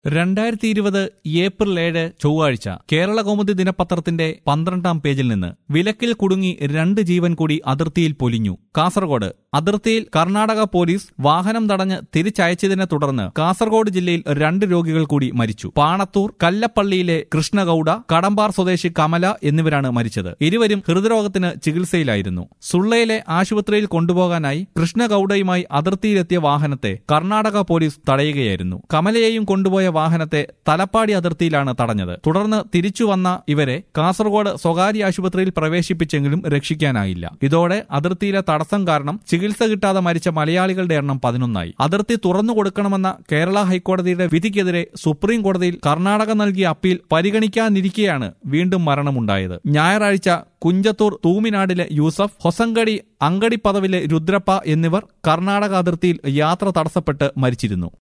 രണ്ടായിരത്തി ഇരുപത് ഏപ്രിൽ ഏഴ് ചൊവ്വാഴ്ച കേരള കൗമുദി ദിനപത്രത്തിന്റെ പന്ത്രണ്ടാം പേജിൽ നിന്ന് വിലക്കിൽ കുടുങ്ങി രണ്ട് ജീവൻ കൂടി അതിർത്തിയിൽ പൊലിഞ്ഞു കാസർഗോഡ് അതിർത്തിയിൽ കർണാടക പോലീസ് വാഹനം തടഞ്ഞ് തിരിച്ചയച്ചതിനെ തുടർന്ന് കാസർഗോഡ് ജില്ലയിൽ രണ്ട് രോഗികൾ കൂടി മരിച്ചു പാണത്തൂർ കല്ലപ്പള്ളിയിലെ കൃഷ്ണഗൌഡ കടമ്പാർ സ്വദേശി കമല എന്നിവരാണ് മരിച്ചത് ഇരുവരും ഹൃദ്രോഗത്തിന് ചികിത്സയിലായിരുന്നു സുള്ളയിലെ ആശുപത്രിയിൽ കൊണ്ടുപോകാനായി കൃഷ്ണഗൌഡയുമായി അതിർത്തിയിലെത്തിയ വാഹനത്തെ കർണാടക പോലീസ് തടയുകയായിരുന്നു കമലയെയും കൊണ്ടുപോയ വാഹനത്തെ തലപ്പാടി അതിർത്തിയിലാണ് തടഞ്ഞത് തുടർന്ന് തിരിച്ചു വന്ന ഇവരെ കാസർഗോഡ് സ്വകാര്യ ആശുപത്രിയിൽ പ്രവേശിപ്പിച്ചെങ്കിലും രക്ഷിക്കാനായില്ല ഇതോടെ അതിർത്തിയിലെ തടസ്സം കാരണം ചികിത്സ കിട്ടാതെ മരിച്ച മലയാളികളുടെ എണ്ണം പതിനൊന്നായി അതിർത്തി തുറന്നു കൊടുക്കണമെന്ന കേരള ഹൈക്കോടതിയുടെ വിധിക്കെതിരെ സുപ്രീം കോടതിയിൽ കർണാടക നൽകിയ അപ്പീൽ പരിഗണിക്കാനിരിക്കെയാണ് വീണ്ടും മരണമുണ്ടായത് ഞായറാഴ്ച കുഞ്ചത്തൂർ തൂമിനാടിലെ യൂസഫ് ഹൊസങ്കടി അങ്കടി പദവിലെ രുദ്രപ്പ എന്നിവർ കർണാടക അതിർത്തിയിൽ യാത്ര തടസ്സപ്പെട്ട് മരിച്ചിരുന്നു